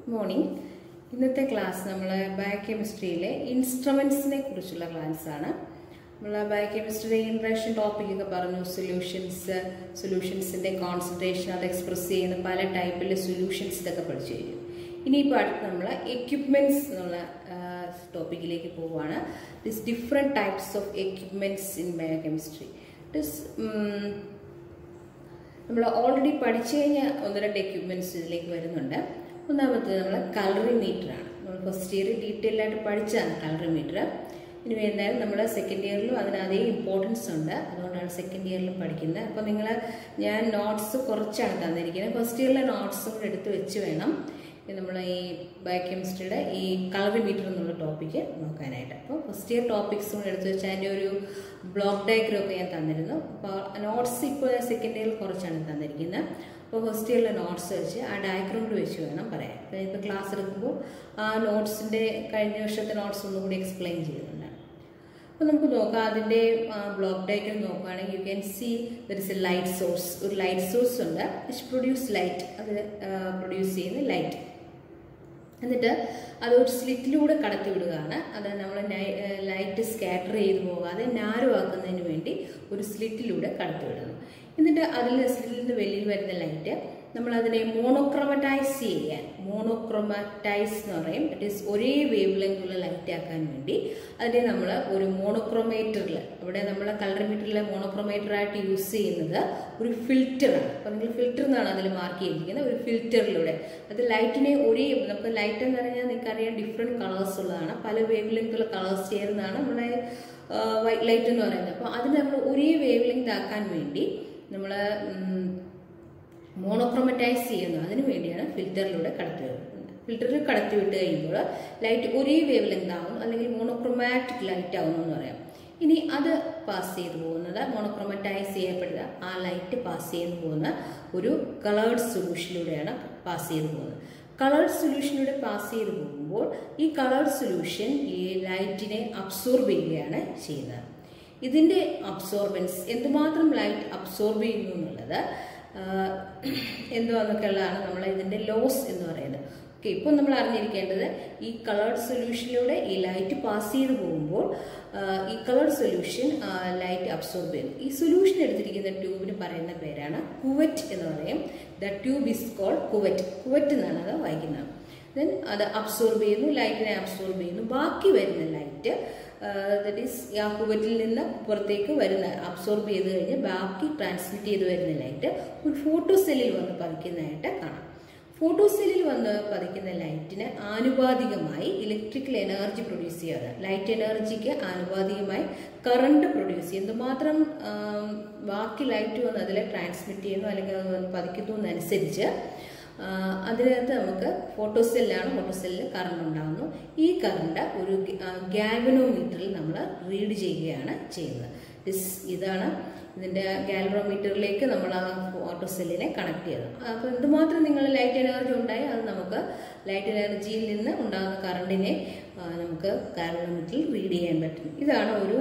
Morning ഇന്നത്തെ class നമ്മൾ ബയോകെമിസ്ട്രിയിലെ ഇൻസ്ട്രുമെൻസിനെ കുറിച്ചുള്ള ക്ലാസ് ആണ് നമ്മൾ ബയോകെമിസ്ട്രിയുടെ ഇൻട്രഷൻ ടോപ്പിക്കൊക്കെ പറഞ്ഞു സൊല്യൂഷൻസ് സൊല്യൂഷൻസിൻ്റെ കോൺസെൻട്രേഷൻ അത് എക്സ്പ്രസ് ചെയ്യുന്ന പല ടൈപ്പിൽ സൊല്യൂഷൻസ് ഇതൊക്കെ പഠിച്ചു കഴിഞ്ഞു ഇനിയിപ്പോൾ അടുത്ത് നമ്മൾ എക്യുപ്മെൻറ്റ്സ് എന്നുള്ള ടോപ്പിക്കിലേക്ക് പോവുകയാണ് this different types of equipments in biochemistry it നമ്മൾ ഓൾറെഡി പഠിച്ചു കഴിഞ്ഞ ഒന്ന് രണ്ട് എക്യുപ്മെൻറ്റ്സ് ഇതിലേക്ക് വരുന്നുണ്ട് ഒന്നാമത്തേത് നമ്മൾ കളറി മീറ്ററാണ് നമ്മൾ ഫസ്റ്റ് ഇയർ ഡീറ്റെയിൽ ആയിട്ട് പഠിച്ചതാണ് കളറി മീറ്റർ ഇനി വരുന്നതായാലും നമ്മൾ സെക്കൻഡ് ഇയറിലും അതിന് അതേ ഇമ്പോർട്ടൻസ് ഉണ്ട് അതുകൊണ്ടാണ് സെക്കൻഡ് ഇയറിലും പഠിക്കുന്നത് അപ്പോൾ നിങ്ങൾ ഞാൻ നോട്ട്സ് കുറച്ചാണ് തന്നിരിക്കുന്നത് ഫസ്റ്റ് ഇയറിലെ നോട്ട്സും കൂടെ എടുത്ത് വെച്ച് വേണം നമ്മൾ ഈ ബയോകെമിസ്ട്രിയുടെ ഈ കളറി മീറ്റർ എന്നുള്ള ടോപ്പിക്ക് നോക്കാനായിട്ട് അപ്പോൾ ഫസ്റ്റ് ഇയർ ടോപ്പിക്സും കൂടെ എടുത്ത് വെച്ച് അതിൻ്റെ ഒരു ബ്ലോക്ക് ഡയഗ്രം ഒക്കെ ഞാൻ തന്നിരുന്നു അപ്പോൾ നോട്ട്സ് ഇപ്പോൾ സെക്കൻഡ് ഇയറിൽ കുറച്ചാണ് തന്നിരിക്കുന്നത് അപ്പോൾ ഫസ്റ്റ് ഇയറിലെ നോട്ട്സ് വെച്ച് ആ ഡയഗ്രം കൂടി വെച്ച് വേണം പറയാൻ ഇപ്പോൾ ക്ലാസ് എടുക്കുമ്പോൾ ആ നോട്ട്സിൻ്റെ കഴിഞ്ഞ വർഷത്തെ നോട്ട്സ് ഒന്നും കൂടി എക്സ്പ്ലെയിൻ ചെയ്യുന്നുണ്ട് അപ്പോൾ നമുക്ക് നോക്കാം അതിൻ്റെ ബ്ലോക്ക് ഡയഗ്രം നോക്കുകയാണെങ്കിൽ you can see there is a light source ഒരു ലൈറ്റ് സോഴ്സ് ഉണ്ട് വിച്ച് പ്രൊഡ്യൂസ് ലൈറ്റ് അത് പ്രൊഡ്യൂസ് ചെയ്യുന്ന ലൈറ്റ് എന്നിട്ട് അത് ഒരു സ്ലിറ്റിലൂടെ കടത്തി വിടുകയാണ് അത് നമ്മൾ ലൈറ്റ് സ്കാറ്റർ ചെയ്ത് പോകാതെ നാരുവാക്കുന്നതിന് വേണ്ടി ഒരു സ്ലിറ്റിലൂടെ കടത്തി വിടുന്നു എന്നിട്ട് അതിൽ സ്ലിറ്റിൽ നിന്ന് വെളിയിൽ വരുന്ന ലൈറ്റ് നമ്മൾ അതിനെ മോണോക്രോമറ്റൈസ് ചെയ്യാൻ മോണോക്രോമറ്റൈസ് എന്ന് പറയും ഇറ്റ് ഈസ് ഒരേ വേവ് ലെങ്തുള്ള ലൈറ്റ് ആക്കാൻ വേണ്ടി അതിനെ നമ്മൾ ഒരു മോണോക്രോമേറ്ററിൽ ഇവിടെ നമ്മൾ കളർ മീറ്ററിലെ മോണോക്രോമേറ്ററായിട്ട് യൂസ് ചെയ്യുന്നത് ഒരു ഫിൽറ്ററാണ് അപ്പോൾ നിങ്ങൾ ഫിൽറ്റർ എന്നാണ് അതിൽ മാർക്ക് ചെയ്തിരിക്കുന്നത് ഒരു ഫിൽറ്ററിലൂടെ അത് ലൈറ്റിനെ ഒരേ നമുക്ക് ലൈറ്റ് എന്ന് പറഞ്ഞാൽ നിങ്ങൾക്ക് അറിയാം ഡിഫറെൻറ്റ് കളേഴ്സ് ഉള്ളതാണ് പല വേവ് ലെങ്തുള്ള കളേഴ്സ് ചേർന്നതാണ് നമ്മുടെ വൈറ്റ് ലൈറ്റ് എന്ന് പറയുന്നത് അപ്പോൾ അതിന് നമ്മൾ ഒരേ വേവ് ലെങ്ത് ആക്കാൻ വേണ്ടി നമ്മൾ മോണോക്രോമറ്റൈസ് ചെയ്യുന്നു അതിനു വേണ്ടിയാണ് ഫിൽറ്ററിലൂടെ കടത്തി വിടുന്നത് ഫിൽറ്ററിൽ കടത്തി വിട്ട് കഴിയുമ്പോൾ ലൈറ്റ് ഒരേ വേവ് ലെങ്ത് ആവും അല്ലെങ്കിൽ മോണോക്രോമാറ്റിക് ലൈറ്റ് ആവുന്നു എന്ന് പറയാം ഇനി അത് പാസ് ചെയ്തു പോകുന്നത് മോണോക്രോമറ്റൈസ് ചെയ്യപ്പെടുക ആ ലൈറ്റ് പാസ് ചെയ്തു പോകുന്ന ഒരു കളേർഡ് സൊല്യൂഷനിലൂടെയാണ് പാസ് ചെയ്തു പോകുന്നത് കളേർഡ് സൊല്യൂഷനിലൂടെ പാസ് ചെയ്തു പോകുമ്പോൾ ഈ കളേർഡ് സൊല്യൂഷൻ ഈ ലൈറ്റിനെ അബ്സോർബ് ചെയ്യുകയാണ് ചെയ്യുന്നത് ഇതിൻ്റെ അബ്സോർബൻസ് എന്തുമാത്രം ലൈറ്റ് അബ്സോർബ് ചെയ്യുന്നു എന്നുള്ളത് എന്തുവാന്നൊക്കെയുള്ളതാണ് നമ്മൾ ഇതിൻ്റെ ലോസ് എന്ന് പറയുന്നത് ഓക്കെ ഇപ്പോൾ നമ്മൾ അറിഞ്ഞിരിക്കേണ്ടത് ഈ കളേർഡ് സൊല്യൂഷനിലൂടെ ഈ ലൈറ്റ് പാസ് ചെയ്ത് പോകുമ്പോൾ ഈ കളേർഡ് സൊല്യൂഷൻ ലൈറ്റ് അബ്സോർബ് ചെയ്യുന്നു ഈ സൊല്യൂഷൻ എടുത്തിരിക്കുന്ന ട്യൂബിന് പറയുന്ന പേരാണ് കുവറ്റ് എന്ന് പറയും the tube is called cuvette cuvette എന്നാണ് അത് വായിക്കുന്നത് ദെൻ അത് അബ്സോർബ് ചെയ്യുന്നു ലൈറ്റിനെ അബ്സോർബ് ചെയ്യുന്നു ബാക്കി വരുന്ന ലൈറ്റ് ദറ്റ് ഈസ് ആ കുവറ്റിൽ നിന്ന് പുറത്തേക്ക് വരുന്ന അബ്സോർബ് ചെയ്ത് കഴിഞ്ഞ് ബാക്കി ട്രാൻസ്മിറ്റ് ചെയ്ത് വരുന്ന ലൈറ്റ് ഒരു ഫോട്ടോ സെല്ലിൽ വന്ന് പതിക്കുന്നതായിട്ട് കാണാം ഫോട്ടോ സെല്ലിൽ വന്ന് പതിക്കുന്ന ലൈറ്റിന് ആനുപാതികമായി ഇലക്ട്രിക്കൽ എനർജി പ്രൊഡ്യൂസ് ചെയ്യാറ് ലൈറ്റ് എനർജിക്ക് ആനുപാതികമായി കറണ്ട് പ്രൊഡ്യൂസ് ചെയ്യുന്നു മാത്രം ബാക്കി ലൈറ്റ് വന്ന് അതിൽ ട്രാൻസ്മിറ്റ് ചെയ്യുന്നു അല്ലെങ്കിൽ അത് വന്ന് പതിക്കുന്നു എന്നനുസരിച്ച് അതിനകത്ത് നമുക്ക് ഫോട്ടോസെല്ലാണ് ഫോട്ടോസെല്ലിൽ കറണ്ട് ഉണ്ടാകുന്നു ഈ കറണ്ട് ഒരു ഗാൽവനോമീറ്ററിൽ നമ്മൾ റീഡ് ചെയ്യുകയാണ് ചെയ്യുന്നത് ദിസ് ഇതാണ് ഇതിൻ്റെ ഗാൽവനോമീറ്ററിലേക്ക് നമ്മൾ ആ ഫോട്ടോസെല്ലിനെ കണക്ട് ചെയ്തു അപ്പോൾ എന്തുമാത്രം നിങ്ങൾ ലൈറ്റ് എനർജി ഉണ്ടായി അത് നമുക്ക് ലൈറ്റ് എനർജിയിൽ നിന്ന് ഉണ്ടാകുന്ന കറണ്ടിനെ നമുക്ക് ഗാൽവനോമീറ്ററിൽ റീഡ് ചെയ്യാൻ പറ്റും ഇതാണ് ഒരു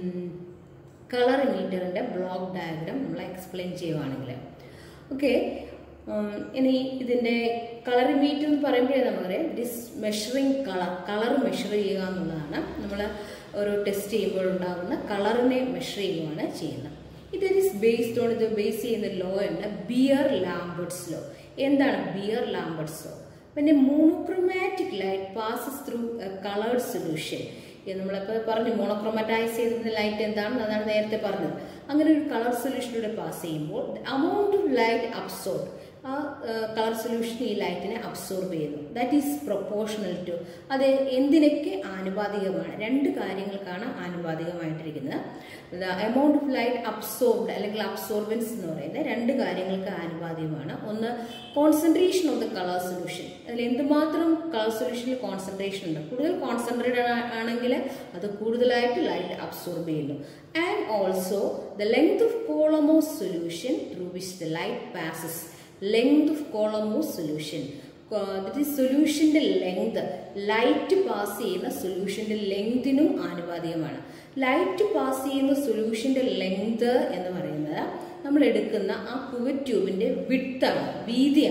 കളർ മീറ്ററിൻ്റെ ബ്ലോക്ക് ഡയഗ്രാം നമ്മൾ എക്സ്പ്ലെയിൻ ചെയ്യുവാണെങ്കിൽ ഓക്കെ ഇനി ഇതിൻ്റെ കളർ മീറ്റർ എന്ന് പറയുമ്പോഴേ നമുക്കറിയാം this measuring colour colour measure ചെയ്യുക എന്നുള്ളതാണ് നമ്മൾ ഒരു ടെസ്റ്റ് ചെയ്യുമ്പോൾ ഉണ്ടാകുന്ന കളറിനെ മെഷർ ചെയ്യുകയാണ് ചെയ്യുന്നത് ഇത് ഇസ് ബേസ്ഡ് ഓൺ ഇത് ബേസ് ചെയ്യുന്ന ലോ ആണ് ബിയർ ലാംബർട്സ് ലോ എന്താണ് ബിയർ ലാംബർട്സ് ലോ പിന്നെ monochromatic light passes through coloured solution നമ്മളിപ്പോൾ പറഞ്ഞു മോണോക്രോമറ്റൈസ് ചെയ്തിരുന്ന ലൈറ്റ് എന്താണെന്ന് അതാണ് നേരത്തെ പറഞ്ഞത് അങ്ങനെ ഒരു കളർ സൊല്യൂഷനിലൂടെ പാസ് ചെയ്യുമ്പോൾ amount of light absorbed ആ കളർ സൊല്യൂഷൻ ഈ ലൈറ്റിനെ അബ്സോർബ് ചെയ്യുന്നു ദാറ്റ് ഈസ് പ്രൊപ്പോർഷണൽ ടു അത് എന്തിനൊക്കെ ആനുപാതികമാണ് രണ്ട് കാര്യങ്ങൾക്കാണ് ആനുപാതികമായിട്ടിരിക്കുന്നത് the amount of light absorbed അല്ലെങ്കിൽ അബ്സോർബൻസ് എന്ന് പറയുന്നത് രണ്ട് കാര്യങ്ങൾക്ക് ആനുപാതികമാണ് ഒന്ന് concentration of the colour solution അതിൽ എന്തുമാത്രം കളർ സൊല്യൂഷനിൽ കോൺസെൻട്രേഷൻ ഉണ്ട് കൂടുതൽ കോൺസെൻട്രേറ്റഡ് ആണെങ്കിൽ അത് കൂടുതലായിട്ട് ലൈറ്റ് അബ്സോർബ് ചെയ്യുന്നു and also the length of column of solution through which the light passes length of column of solution that is സൊല്യൂഷൻ്റെ ലെങ്ത് ലൈറ്റ് പാസ് ചെയ്യുന്ന സൊല്യൂഷൻ്റെ ലെങ്തിനും ആനുപാതികമാണ് ലൈറ്റ് പാസ് ചെയ്യുന്ന സൊല്യൂഷൻ്റെ ലെങ്ത് എന്ന് പറയുന്നത് നമ്മൾ എടുക്കുന്ന ആ കുവറ്റ് ട്യൂബിൻ്റെ വിട്ടാണ് വീതിയാണ്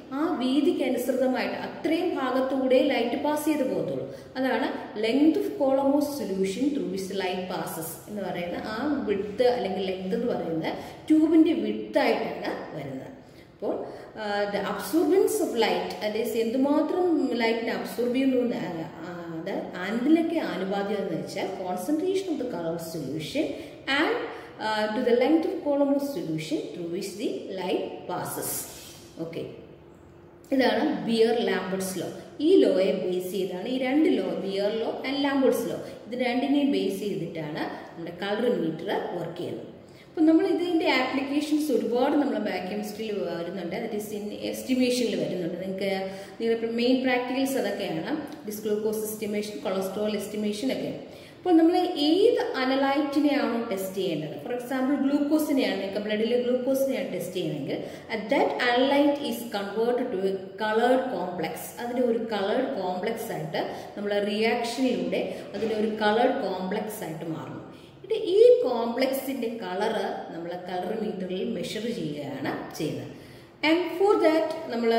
ആ വീതിക്ക് അനുസൃതമായിട്ട് അത്രയും ഭാഗത്തൂടെ ലൈറ്റ് പാസ് ചെയ്ത് പോകത്തുള്ളൂ അതാണ് length of column of solution through which light passes എന്ന് പറയുന്ന ആ വിഡ്ത്ത് അല്ലെങ്കിൽ ലെങ്ത് എന്ന് പറയുന്നത് ട്യൂബിന്റെ വിഡ്ത്തായിട്ടാണ് വരുന്നത് അപ്പോൾ ദ അബ്സോർബൻസ് ഓഫ് ലൈറ്റ് അതായത് എന്തുമാത്രം ലൈറ്റിനെ അബ്സോർബ് ചെയ്യുന്നു എന്ന് അത് ആൻഡിലൊക്കെ ആനുപാതികം എന്ന് വെച്ചാൽ concentration of the colour solution and to the length of column of solution through which the light passes okay ഇതാണ് ബിയർ ലാംബർട്സ് ലോ ഈ ലോയെ ബേസ് ചെയ്താണ് ഈ രണ്ട് law Beer law and Lambert's law ഇത് രണ്ടിനെയും ബേസ് ചെയ്തിട്ടാണ് നമ്മുടെ കളർ മീറ്റർ വർക്ക് ചെയ്യുന്നത് അപ്പം നമ്മൾ ഇതിൻ്റെ ആപ്ലിക്കേഷൻസ് ഒരുപാട് നമ്മൾ ബാക്ക് കെമിസ്ട്രിയിൽ വരുന്നുണ്ട് ദറ്റ് ഈസ് ഇൻ എസ്റ്റിമേഷനിൽ വരുന്നുണ്ട് നിങ്ങൾക്ക് നിങ്ങളിപ്പോൾ മെയിൻ പ്രാക്ടിക്കൽസ് അതൊക്കെയാണ് ഡിസ്ഗ്ലൂക്കോസ് എസ്റ്റിമേഷൻ കൊളസ്ട്രോൾ എസ്റ്റിമേഷൻ ഒക്കെ അപ്പോൾ നമ്മൾ ഏത് അനലൈറ്റിനെയാണോ ടെസ്റ്റ് ചെയ്യേണ്ടത് ഫോർ എക്സാമ്പിൾ ഗ്ലൂക്കോസിനെയാണ് നിങ്ങൾക്ക് ബ്ലഡിലെ ഗ്ലൂക്കോസിനെയാണ് ടെസ്റ്റ് ചെയ്യണമെങ്കിൽ that analyte is convert to coloured complex അതിൻ്റെ ഒരു കളേർഡ് കോംപ്ലക്സ് ആയിട്ട് നമ്മൾ റിയാക്ഷനിലൂടെ അതിൻ്റെ ഒരു കളേർഡ് കോംപ്ലക്സ് ആയിട്ട് മാറുന്നു ഇത് ഈ കോംപ്ലക്സിൻ്റെ കളറ് നമ്മൾ കളർ മീറ്ററിൽ മെഷർ ചെയ്യുകയാണ് ചെയ്യുന്നത് ആൻഡ് ഫോർ ദാറ്റ് നമ്മൾ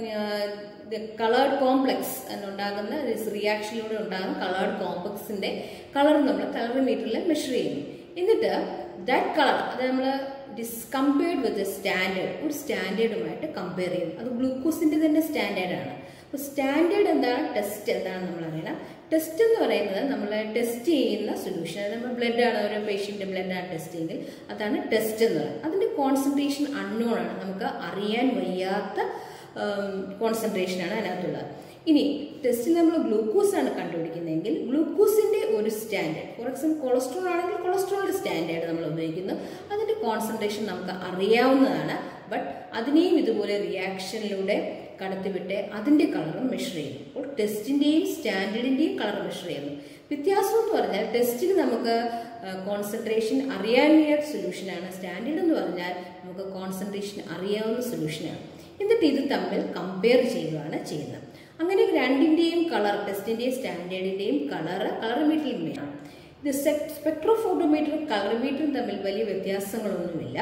കളേർഡ് കോംപ്ലക്സ് എന്നുണ്ടാകുന്ന റിയാക്ഷനിലൂടെ ഉണ്ടാകുന്ന കളേർഡ് കോംപ്ലക്സിന്റെ കളർ നമ്മൾ കളർ മീറ്ററിൽ മെഷർ ചെയ്യുന്നു എന്നിട്ട് ദാറ്റ് കളർ അത് നമ്മൾ ഡിസ് കമ്പയർഡ് വിത്ത് സ്റ്റാൻഡേർഡ് ഒരു സ്റ്റാൻഡേർഡുമായിട്ട് കമ്പയർ ചെയ്യുന്നു അത് ഗ്ലൂക്കോസിന്റെ തന്നെ സ്റ്റാൻഡേർഡാണ് അപ്പോൾ സ്റ്റാൻഡേർഡ് എന്താണ് ടെസ്റ്റ് എന്താണ് നമ്മൾ അറിയണം ടെസ്റ്റ് എന്ന് പറയുന്നത് നമ്മൾ ടെസ്റ്റ് ചെയ്യുന്ന സൊല്യൂഷൻ അതായത് നമ്മൾ ബ്ലഡ് ആണ് ഓരോ പേഷ്യൻ്റെ ബ്ലഡ് ആണ് ടെസ്റ്റ് ചെയ്യുന്നത് അതാണ് ടെസ്റ്റ് എന്ന് പറയുന്നത് അതിൻ്റെ കോൺസെൻട്രേഷൻ അൺനോൺ ആണ് നമുക്ക് അറിയാൻ വയ്യാത്ത കോൺസെൻട്രേഷൻ ആണ് അതിനകത്തുള്ളത് ഇനി ടെസ്റ്റിൽ നമ്മൾ ഗ്ലൂക്കോസ് ആണ് കണ്ടുപിടിക്കുന്നതെങ്കിൽ ഗ്ലൂക്കോസിന്റെ ഒരു സ്റ്റാൻഡേർഡ് ഫോർ എക്സാമ്പിൾ കൊളസ്ട്രോൾ ആണെങ്കിൽ കൊളസ്ട്രോളിന്റെ സ്റ്റാൻഡേർഡ് നമ്മൾ ഉപയോഗിക്കുന്നു അതിന്റെ കോൺസെൻട്രേഷൻ നമുക്ക് അറിയാവുന്നതാണ് ബട്ട് അതിനെയും ഇതുപോലെ റിയാക്ഷനിലൂടെ കടത്തിവിട്ട് അതിന്റെ കളറും മെഷർ ചെയ്യുന്നു അപ്പോൾ ടെസ്റ്റിന്റെയും സ്റ്റാൻഡേർഡിന്റെയും കളർ മെഷർ ചെയ്യുന്നു വ്യത്യാസം എന്ന് പറഞ്ഞാൽ ടെസ്റ്റിൽ നമുക്ക് കോൺസെൻട്രേഷൻ അറിയാൻ വയ്യാത്ത സൊല്യൂഷനാണ് സ്റ്റാൻഡേർഡ് എന്ന് പറഞ്ഞാൽ നമുക്ക് കോൺസെൻട്രേഷൻ അറിയാവുന്ന സൊല്യൂഷനാണ് എന്നിട്ട് ഇത് തമ്മിൽ കമ്പയർ ചെയ്യുകയാണ് ചെയ്യുന്നത് അങ്ങനെ രണ്ടിൻ്റെയും കളർ ടെസ്റ്റിൻ്റെയും സ്റ്റാൻഡേർഡിൻ്റെയും കളർ കളർ മീറ്ററിലാണ് ഇത് സ്പെക്ട്രോഫോട്ടോമീറ്ററും കളർ മീറ്ററും തമ്മിൽ വലിയ വ്യത്യാസങ്ങളൊന്നുമില്ല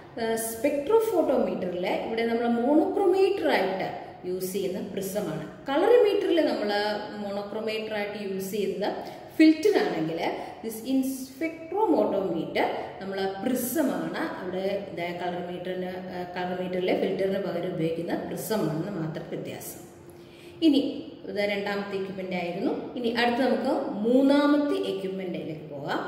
സ്പെക്ട്രോഫോട്ടോമീറ്ററിൽ ഇവിടെ നമ്മൾ മോണോക്രോമീറ്റർ ആയിട്ട് യൂസ് ചെയ്യുന്ന പ്രിസമാണ് കളർ മീറ്ററിൽ നമ്മൾ മോണോക്രോമീറ്റർ ആയിട്ട് യൂസ് ചെയ്യുന്നത് ഫിൽറ്റർ ആണെങ്കിൽ ദിസ് ഇൻ സ്പെക്ട്രോമോട്ടോമീറ്റർ നമ്മൾ പ്രിസമാണ് അവിടെ കളർ മീറ്ററിന് കളർ മീറ്ററിലെ ഫിൽറ്ററിന് പകരം ഉപയോഗിക്കുന്ന പ്രിസമാണെന്ന് മാത്രം വ്യത്യാസം ഇനി ഇത് രണ്ടാമത്തെ എക്യുപ്മെൻ്റ് ആയിരുന്നു ഇനി അടുത്ത് നമുക്ക് മൂന്നാമത്തെ എക്യുപ്മെൻറ്റിലേക്ക് പോകാം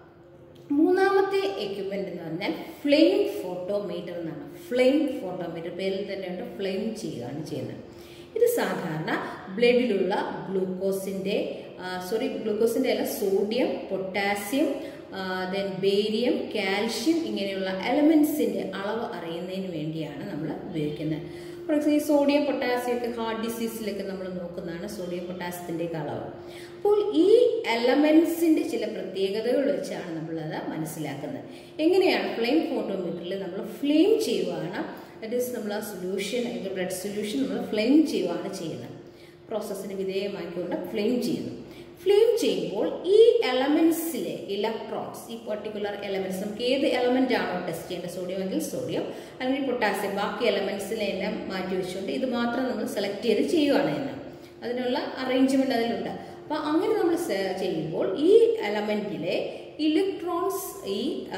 മൂന്നാമത്തെ എക്യുപ്മെൻ്റ് എന്ന് പറഞ്ഞാൽ ഫ്ലെയിം ഫോട്ടോമീറ്റർ എന്നാണ് ഫ്ലെയിം ഫോട്ടോമീറ്റർ പേരിൽ തന്നെയുണ്ട് ഫ്ലെയിം ചെയ്യുകയാണ് ചെയ്യുന്നത് ഇത് സാധാരണ ബ്ലഡിലുള്ള ഗ്ലൂക്കോസിൻ്റെ സോറി ഗ്ലൂക്കോസിൻ്റെ അല്ല sodium potassium then barium calcium ഇങ്ങനെയുള്ള എലമെൻസിൻ്റെ അളവ് അറിയുന്നതിന് വേണ്ടിയാണ് നമ്മൾ ഉപയോഗിക്കുന്നത് ഫോർ എക്സാമ്പിൾ ഈ സോഡിയം പൊട്ടാസ്യം ഒക്കെ ഹാർട്ട് ഡിസീസിലൊക്കെ നമ്മൾ നോക്കുന്നതാണ് സോഡിയം പൊട്ടാസ്യത്തിൻ്റെ അളവ് അപ്പോൾ ഈ എലമെൻസിൻ്റെ ചില പ്രത്യേകതകൾ വെച്ചാണ് നമ്മളത് മനസ്സിലാക്കുന്നത് എങ്ങനെയാണ് ഫ്ലെയിം ഫോട്ടോമീറ്ററിൽ നമ്മൾ ഫ്ലെയിം ചെയ്യുകയാണ് ദറ്റ് ഈസ് നമ്മൾ ആ സൊല്യൂഷൻ ബ്ലഡ് സൊല്യൂഷൻ നമ്മൾ ഫ്ലെയിം ചെയ്യുകയാണ് ചെയ്യുന്നത് പ്രോസസ്സിന് വിധേയമാക്കിക്കൊണ്ട് ഫ്ലെയിം ചെയ്യുന്നു ഫ്ലെയിം ചെയ്യുമ്പോൾ ഈ എലമെന്റ്സിലെ ഇലക്ട്രോൺസ് ഈ പെർട്ടിക്കുലർ എലമെന്റ്സ് നമുക്ക് ഏത് എലമെന്റ് ആണോ ടെസ്റ്റ് ചെയ്യേണ്ടത് സോഡിയം എങ്കിൽ സോഡിയം അല്ലെങ്കിൽ പൊട്ടാസ്യം ബാക്കി എലമെന്റ്സിലെ എല്ലാം മാറ്റി വെച്ചുകൊണ്ട് ഇത് മാത്രം നമ്മൾ സെലക്ട് ചെയ്ത് ചെയ്യുകയാണ് എന്ന് അതിനുള്ള അറേഞ്ച്മെന്റ് അതിലുണ്ട് അപ്പോൾ അങ്ങനെ നമ്മൾ ചെയ്യുമ്പോൾ ഈ എലമെന്റിലെ ഇലക്ട്രോൺസ് ഈ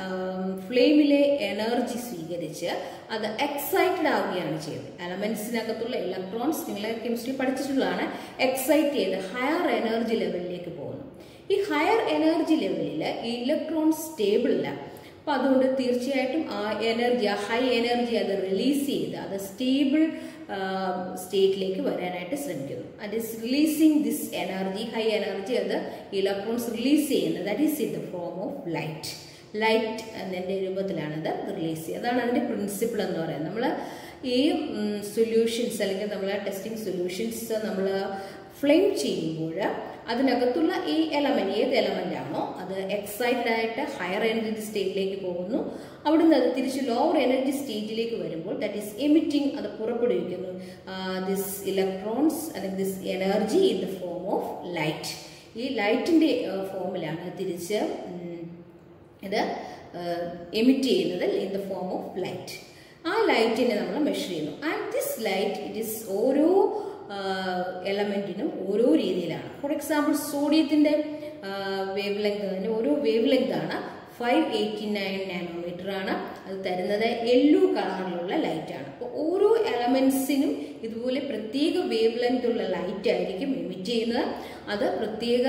ഫ്ലെയിമിലെ എനർജി സ്വീകരിച്ച് അത് എക്സൈറ്റഡ് ആവുകയാണ് ചെയ്യുന്നത് എലമെന്റ്സിനകത്തുള്ള ഇലക്ട്രോൺസ് നിങ്ങൾ കെമിസ്ട്രി പഠിച്ചിട്ടുള്ളതാണ് എക്സൈറ്റ് ചെയ്ത് ഹയർ എനർജി ലെവലിലേക്ക് പോകുന്നു ഈ ഹയർ എനർജി ലെവലിൽ ഈ ഇലക്ട്രോൺ സ്റ്റേബിൾ അല്ല അപ്പം അതുകൊണ്ട് തീർച്ചയായിട്ടും ആ എനർജി ആ ഹൈ എനർജി അത് റിലീസ് ചെയ്ത് അത് സ്റ്റേബിൾ സ്റ്റേറ്റിലേക്ക് വരാനായിട്ട് ശ്രമിക്കുന്നു that is releasing this energy high energy അത് ഇലക്ട്രോൺസ് റിലീസ് ചെയ്യുന്നത് that is in the form of light light എന്നതിൻ്റെ രൂപത്തിലാണ് ഇത് റിലീസ് ചെയ്യുക അതാണ് അതിൻ്റെ പ്രിൻസിപ്പിൾ എന്ന് പറയുന്നത് നമ്മൾ ഈ സൊല്യൂഷൻസ് അല്ലെങ്കിൽ നമ്മൾ ടെസ്റ്റിംഗ് സൊല്യൂഷൻസ് നമ്മൾ ഫ്ലെയിം ചെയ്യുമ്പോൾ അതിനകത്തുള്ള ഈ എലമെന്റ് ഏത് എലമെന്റ് ആണോ അത് എക്സൈറ്റഡ് ആയിട്ട് ഹയർ എനർജി സ്റ്റേറ്റിലേക്ക് പോകുന്നു അവിടുന്ന് അത് തിരിച്ച് ലോവർ എനർജി സ്റ്റേറ്റിലേക്ക് വരുമ്പോൾ ദാറ്റ് ഈസ് എമിറ്റിംഗ് അത് പുറപ്പെടുവിക്കുന്നു ദിസ് ഇലക്ട്രോൺസ് അല്ലെങ്കിൽ this energy in the form of light ഈ ലൈറ്റിൻ്റെ ഫോമിലാണ് തിരിച്ച് ഇത് എമിറ്റ് ചെയ്യുന്നത് in the form of light ആ ലൈറ്റിനെ നമ്മൾ മെഷർ ചെയ്യുന്നു and this light it is ഓരോ എലമെന്റിനും ഓരോ രീതിയിലാണ് ഫോർ എക്സാമ്പിൾ സോഡിയത്തിന്റെ വേവ് ലെങ്ത് തന്നെ ഓരോ വേവ് ലെങ്ത് ആണ് ഫൈവ് എയ്റ്റി നയൻ നാനോമീറ്റർ ആണ് അത് തരുന്നത് യെല്ലോ കളറിലുള്ള ലൈറ്റ് ആണ് അപ്പോൾ ഓരോ എലമെന്റ്സിനും ഇതുപോലെ പ്രത്യേക വേവ് ലെങ്ത് ഉള്ള ലൈറ്റ് ആയിരിക്കും എമിറ്റ് ചെയ്യുന്നത് അത് പ്രത്യേക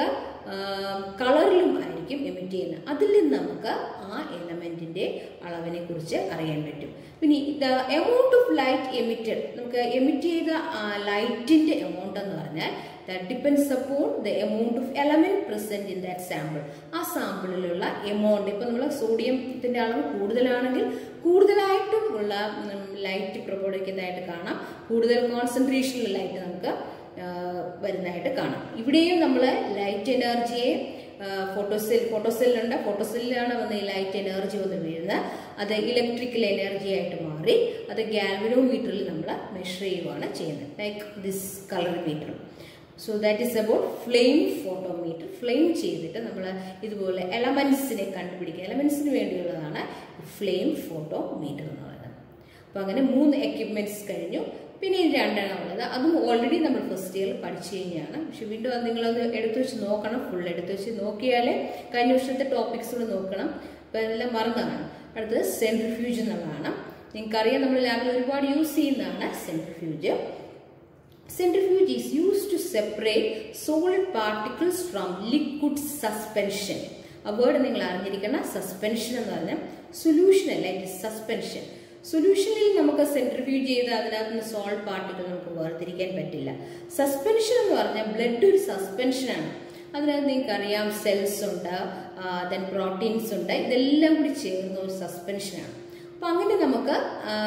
കളറിലും ആയിരിക്കും എമിറ്റ് ചെയ്യുന്നത് അതിൽ നിന്ന് നമുക്ക് ആ എലമെന്റിന്റെ അളവിനെ കുറിച്ച് അറിയാൻ പറ്റും പിന്നെ the amount of light emitted നമുക്ക് എമിറ്റ് ചെയ്ത ലൈറ്റിന്റെ എമൗണ്ട് എന്ന് പറഞ്ഞാൽ that depends upon the amount of element present in that sample ആ സാമ്പിളിലുള്ള എമൗണ്ട് ഇപ്പൊ നമ്മൾ സോഡിയത്തിന്റെ അളവ് കൂടുതലാണെങ്കിൽ കൂടുതലായിട്ടും ഉള്ള ലൈറ്റ് പ്രൊവൈഡ് കാണാം കൂടുതൽ കോൺസെൻട്രേഷനിലുള്ള ലൈറ്റ് നമുക്ക് വരുന്നതായിട്ട് കാണാം ഇവിടെയും നമ്മൾ ലൈറ്റ് എനർജിയെ ഫോട്ടോസെൽ ഫോട്ടോസെല്ലുണ്ട് ഫോട്ടോസെല്ലിലാണ് വന്ന് ഈ ലൈറ്റ് എനർജി വന്ന് വീഴുന്നത് അത് ഇലക്ട്രിക്കൽ എനർജി ആയിട്ട് മാറി അത് ഗാൽവനോമീറ്ററിൽ നമ്മൾ മെഷർ ചെയ്യുകയാണ് ചെയ്യുന്നത് like this colour meter so that is about flame photometer flame ചെയ്തിട്ട് നമ്മൾ ഇതുപോലെ എലമെന്റ്സിനെ കണ്ടുപിടിക്കുക എലമെന്റ്സിന് വേണ്ടിയുള്ളതാണ് ഫ്ലെയിം ഫോട്ടോമീറ്റർ എന്ന് പറയുന്നത് അപ്പോൾ അങ്ങനെ മൂന്ന് എക്യുപ്മെന്റ്സ് കഴിഞ്ഞു പിന്നെ ഇത് രണ്ടെണ്ണം ഉള്ളത് അതും ഓൾറെഡി നമ്മൾ ഫസ്റ്റ് ഇയറിൽ പഠിച്ചു കഴിഞ്ഞാണ് പക്ഷെ വീണ്ടും അത് നിങ്ങളത് എടുത്തു വെച്ച് നോക്കണം ഫുൾ എടുത്തു വെച്ച് നോക്കിയാൽ കഴിഞ്ഞ വർഷത്തെ ടോപ്പിക്സ് കൂടെ നോക്കണം അപ്പോൾ അതെല്ലാം മറന്നതാണ് അടുത്തത് സെൻട്രിഫ്യൂജ് എന്നുള്ളതാണ് നിങ്ങൾക്കറിയാം നമ്മൾ ലാബിൽ ഒരുപാട് യൂസ് ചെയ്യുന്നതാണ് centrifuge Centrifuge is used to separate solid particles from liquid suspension. ആ വേർഡ് നിങ്ങൾ അറിഞ്ഞിരിക്കണം സസ്പെൻഷൻ എന്ന് പറഞ്ഞാൽ സൊല്യൂഷൻ അല്ല ഇറ്റ് ഇസ് സസ്പെൻഷൻ സൊല്യൂഷനിൽ നമുക്ക് സെൻട്രിഫ്യൂജ് ചെയ്ത് അതിനകത്ത് നിന്ന് സോൾട്ട് പാർട്ടിക്കിൾ നമുക്ക് വേർതിരിക്കാൻ പറ്റില്ല സസ്പെൻഷൻ എന്ന് പറഞ്ഞാൽ ബ്ലഡ് ഒരു സസ്പെൻഷനാണ് അതിനകത്ത് നിങ്ങൾക്ക് അറിയാം സെൽസ് ഉണ്ട് ദെൻ പ്രോട്ടീൻസ് ഉണ്ട് ഇതെല്ലാം കൂടി ചേർന്ന ഒരു സസ്പെൻഷനാണ് അപ്പം അങ്ങനെ നമുക്ക്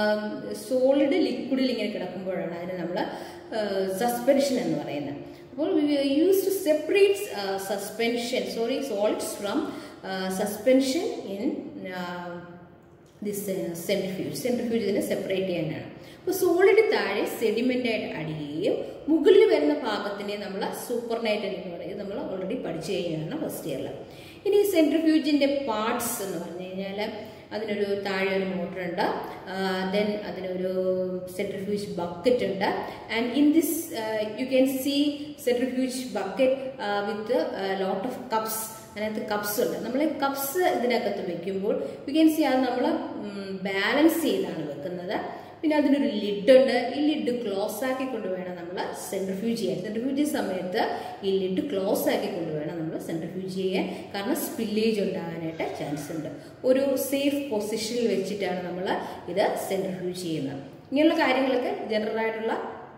സോളിഡ് ലിക്വിഡിൽ ഇങ്ങനെ കിടക്കുമ്പോഴാണ് അതിന് നമ്മൾ സസ്പെൻഷൻ എന്ന് പറയുന്നത് അപ്പോൾ use to separate suspension sorry salts from suspension in this centrifuge centrifuge ഇതിനെ സെപ്പറേറ്റ് ചെയ്യാനാണ് അപ്പോൾ സോളിഡ് താഴെ സെഡിമെൻ്റ് ആയിട്ട് അടിയുകയും മുകളിൽ വരുന്ന ഭാഗത്തിനെ നമ്മൾ സൂപ്പർ നൈറ്റ് എന്ന് പറയും നമ്മൾ ഓൾറെഡി പഠിച്ചു കഴിഞ്ഞാണ് ഫസ്റ്റ് ഇയറിൽ ഇനി സെൻട്രിഫ്യൂജിൻ്റെ പാർട്സ് എന്ന് പറഞ്ഞു കഴിഞ്ഞാൽ അതിനൊരു താഴെ ഒരു മോട്ടർ ഉണ്ട് ദെൻ അതിനൊരു സെൻട്രിഫ്യൂജ് ബക്കറ്റ് ഉണ്ട് and in this you can see centrifuge bucket with lot of cups അതിനകത്ത് കപ്സ് ഉണ്ട് നമ്മൾ കപ്സ് ഇതിനകത്ത് വെക്കുമ്പോൾ യു ക്യാൻ സി അത് നമ്മൾ ബാലൻസ് ചെയ്താണ് വെക്കുന്നത് പിന്നെ അതിനൊരു ലിഡ് ഉണ്ട് ഈ ലിഡ് ക്ലോസ് ആക്കി കൊണ്ട് വേണം നമ്മൾ സെൻട്രിഫ്യൂജ് ചെയ്യാൻ സെൻട്രിഫ്യൂജ് സമയത്ത് ഈ ലിഡ് ക്ലോസ് ആക്കി കൊണ്ട് വേണം നമ്മൾ സെൻട്രിഫ്യൂജ് ചെയ്യാൻ കാരണം സ്പില്ലേജ് ഉണ്ടാകാനായിട്ട് ചാൻസ് ഉണ്ട് ഒരു സേഫ് പൊസിഷനിൽ വെച്ചിട്ടാണ് നമ്മൾ ഇത് സെൻട്രിഫ്യൂജ് ചെയ്യുന്നത് ഇങ്ങനെയുള്ള കാര്യങ്ങളൊക്കെ ജനറൽ ആയിട്ടുള്ള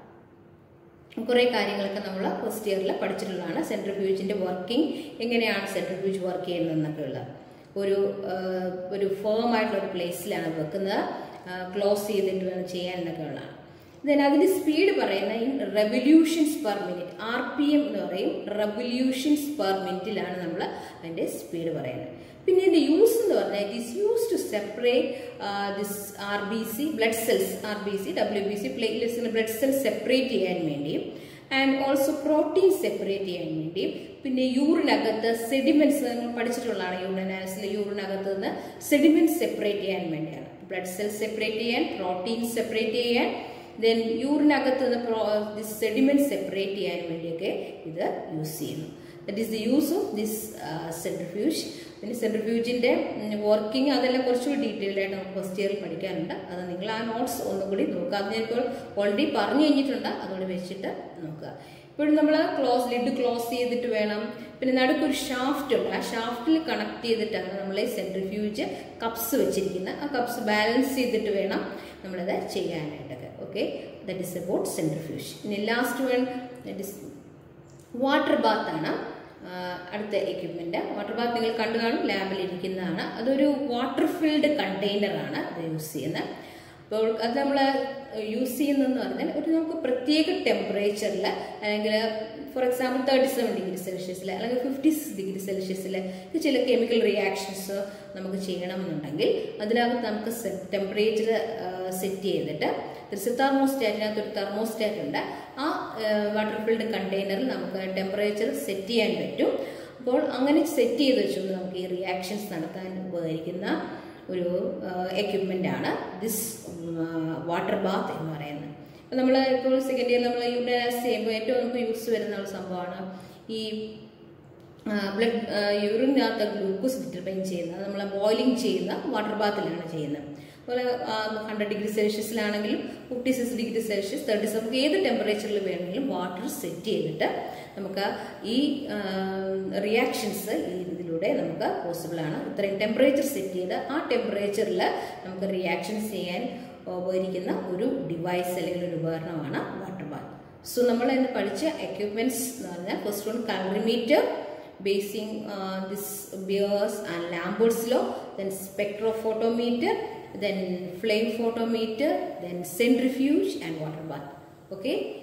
കുറേ കാര്യങ്ങളൊക്കെ നമ്മൾ ഫസ്റ്റ് ഇയറിൽ പഠിച്ചിട്ടുള്ളതാണ് സെൻട്രിഫ്യൂജിൻ്റെ വർക്കിംഗ് എങ്ങനെയാണ് സെൻട്രിഫ്യൂജ് വർക്ക് ചെയ്യുന്നതെന്നൊക്കെ ഉള്ളത് ഒരു ഒരു ഫേം ആയിട്ടുള്ള ഒരു പ്ലേസിലാണ് വെക്കുന്നത് ക്ലോസ് ചെയ്തിട്ട് വേണം ചെയ്യാൻ എന്നൊക്കെ ഉള്ളതാണ് ദെൻ അതിൻ്റെ സ്പീഡ് പറയുന്ന in revolutions per minute R P M എന്ന് പറയും റെവല്യൂഷൻസ് പെർ മിനിറ്റിലാണ് നമ്മൾ അതിൻ്റെ സ്പീഡ് പറയുന്നത് പിന്നെ ഇതിൻ്റെ യൂസ് എന്ന് പറഞ്ഞാൽ it is use to separate this R B C blood cells R B C W B C പ്ലേറ്റ്ലെറ്റ്സിന് ബ്ലഡ് സെൽസ് സെപ്പറേറ്റ് ചെയ്യാൻ വേണ്ടിയും ആൻഡ് ഓൾസോ പ്രോട്ടീൻ സെപ്പറേറ്റ് ചെയ്യാൻ വേണ്ടിയും പിന്നെ യൂറിനകത്ത് സെഡിമെന്റ്സ് നമ്മൾ പഠിച്ചിട്ടുള്ളതാണ് യൂറിൻ അനാലിസിൽ യൂറിനകത്ത് നിന്ന് സെഡിമെന്റ്സ് സെപ്പറേറ്റ് ചെയ്യാൻ വേണ്ടിയാണ് ബ്ലഡ് സെൽസ് സെപ്പറേറ്റ് ചെയ്യാൻ പ്രോട്ടീൻ സെപ്പറേറ്റ് ചെയ്യാൻ ദെൻ യൂറിനകത്ത് നിന്ന് സെഡിമെന്റ് സെപ്പറേറ്റ് ചെയ്യാൻ വേണ്ടിയൊക്കെ ഇത് യൂസ് ചെയ്യുന്നു that is the use of this centrifuge പിന്നെ സെൻട്രിഫ്യൂജിൻ്റെ വർക്കിംഗ് അതെല്ലാം കുറച്ചുകൂടി ഡീറ്റെയിൽഡ് ആയിട്ട് നമുക്ക് ഫസ്റ്റ് ഇയറിൽ പഠിക്കാനുണ്ട് അത് നിങ്ങൾ ആ നോട്ട്സ് ഒന്നും കൂടി നോക്കുക അത് ഞാനിപ്പോൾ ഓൾറെഡി പറഞ്ഞു കഴിഞ്ഞിട്ടുണ്ട് അതുകൊണ്ട് വെച്ചിട്ട് നോക്കുക ഇപ്പോഴും നമ്മൾ ക്ലോസ് ലിഡ് ക്ലോസ് ചെയ്തിട്ട് വേണം പിന്നെ നടുക്കൊരു ഷാഫ്റ്റ് ഉണ്ട് ആ ഷാഫ്റ്റിൽ കണക്ട് ചെയ്തിട്ടാണ് നമ്മൾ ഈ സെൻട്രിഫ്യൂജ് കപ്സ് വെച്ചിരിക്കുന്നത് ആ കപ്സ് ബാലൻസ് ചെയ്തിട്ട് വേണം നമ്മളിത് ചെയ്യാനായിട്ടൊക്കെ okay that is about centrifuge ഇനി last one that is water bath ആണ് അടുത്ത എക്യുപ്മെന്റ് വാട്ടർ ബാത്ത് നിങ്ങൾ കണ്ടു കാണും ലാബിൽ ഇരിക്കുന്നതാണ് അതൊരു വാട്ടർ ഫിൽഡ് കണ്ടെയ്നർ ആണ് അത് യൂസ് ചെയ്യുന്നത് അപ്പോൾ അത് നമ്മൾ യൂസ് ചെയ്യുന്നതെന്ന് പറഞ്ഞാൽ ഒരു നമുക്ക് പ്രത്യേക ടെമ്പറേച്ചറിൽ അല്ലെങ്കിൽ for example thirty seven degree സെൽഷ്യസിൽ അല്ലെങ്കിൽ ഫിഫ്റ്റി സിക്സ് ഡിഗ്രി സെൽഷ്യസിൽ ചില കെമിക്കൽ റിയാക്ഷൻസ് നമുക്ക് ചെയ്യണമെന്നുണ്ടെങ്കിൽ അതിനകത്ത് നമുക്ക് ടെമ്പറേച്ചർ സെറ്റ് ചെയ്തിട്ട് ഒരു തെർമോസ്റ്റാറ്റിനകത്ത് ഒരു തെർമോസ്റ്റാറ്റ് ഉണ്ട് ആ വാട്ടർ ഫിൽഡ് കണ്ടെയ്നറിൽ നമുക്ക് ടെമ്പറേച്ചർ സെറ്റ് ചെയ്യാൻ പറ്റും അപ്പോൾ അങ്ങനെ സെറ്റ് ചെയ്ത് വെച്ചുകൊണ്ട് നമുക്ക് ഈ റിയാക്ഷൻസ് നടത്താൻ ഉപകരിക്കുന്ന ഒരു എക്യുപ്മെൻ്റ് ആണ് ദിസ് വാട്ടർ ബാത്ത് എന്ന് പറയുന്നത് അപ്പോൾ നമ്മൾ ഇപ്പോൾ സെക്കൻഡ് ഇയർ നമ്മൾ യൂറിനാലിസിസ് ചെയ്യുമ്പോൾ ഏറ്റവും നമുക്ക് യൂസ് വരുന്ന ഒരു സംഭവമാണ് ഈ ബ്ലഡ് യൂറിനകത്ത് ഗ്ലൂക്കോസ് ഡിറ്റർമൈൻ ചെയ്യുന്നത് നമ്മൾ ബോയിലിംഗ് ചെയ്യുന്ന വാട്ടർ ബാത്തിലാണ് ചെയ്യുന്നത് അതുപോലെ ഹൺഡ്രഡ് ഡിഗ്രി സെൽഷ്യസിലാണെങ്കിലും fifty six degree Celsius thirty six നമുക്ക് ഏത് ടെമ്പറേച്ചറിൽ വേണമെങ്കിലും വാട്ടർ സെറ്റ് ചെയ്തിട്ട് നമുക്ക് ഈ റിയാക്ഷൻസ് ഈ ഇതിലൂടെ നമുക്ക് പോസിബിൾ ആണ് ഇത്രയും ടെമ്പറേച്ചർ സെറ്റ് ചെയ്ത് ആ ടെമ്പറേച്ചറിൽ നമുക്ക് റിയാക്ഷൻസ് ചെയ്യാൻ ഉപകരിക്കുന്ന ഒരു ഡിവൈസ് അല്ലെങ്കിൽ ഒരു ഉപകരണമാണ് വാട്ടർ ബാത്ത് സോ നമ്മൾ ഇന്ന് പഠിച്ച എക്യുപ്മെന്റ്സ് എന്ന് പറഞ്ഞാൽ first one colorimeter basing uh, this Beers and Lambert's law, then spectrophotometer, then flame photometer, then centrifuge and water bath. Okay.